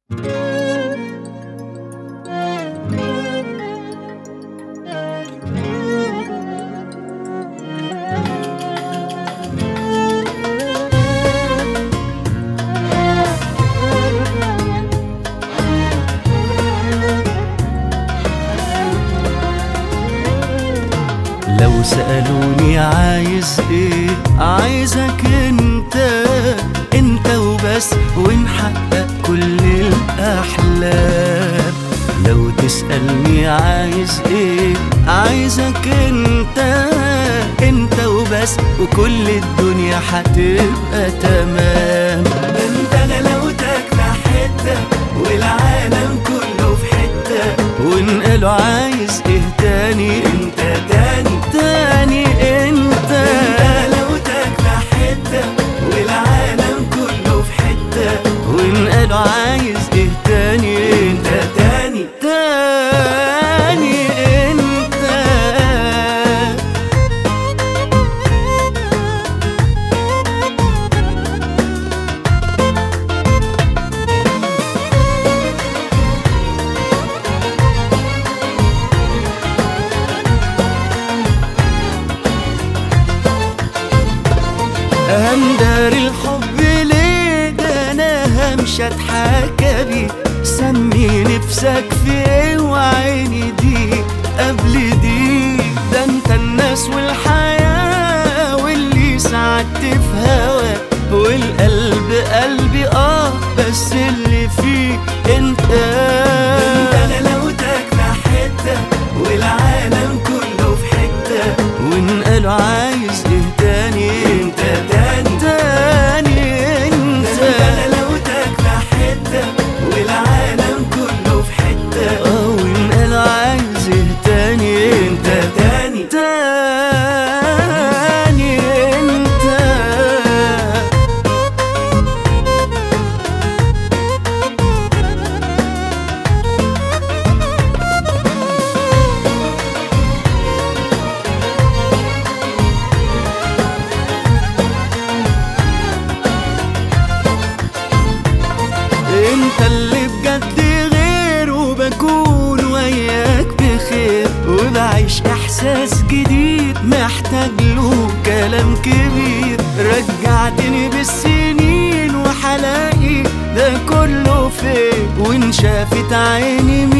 لو سألوني عايز ايه عايزك انت انت وبس ونحقق كل الاحلام لو تسألني عايز ايه عايزك انت انت وبس وكل الدنيا هتبقى تمام انت غلاوتك في حتة والعالم كله في حتة ونقله عايز ايه تاني انت تاني تاني انت غلاوتك في حتة والعالم كله في حتة ونقله عايز ايه تاني انت تاني تاني انت أندر الحب ليه ده أنا همشي أتحكى بيه سمي نفسك في إيه وعيني دي قبل دي ده أنت الناس والحياة واللي سعدت في هواك والقلب قلبي آه بس اللي فيه أنت أنت غلاوتك في حتة والعالم كله في حتة ونقله عايز إيه تاني أنت تاني تاني أنت غلاوتك في حتة والعالم كله في حتة اه ونقله عايز إيه تاني أنت تاني تاني أنت انت اللي بجد غير وبكون وياك بخير وبعيش احساس جديد محتاج له كلام كبير رجعتني بالسنين وحلاقي ده كله فين وان شافت عيني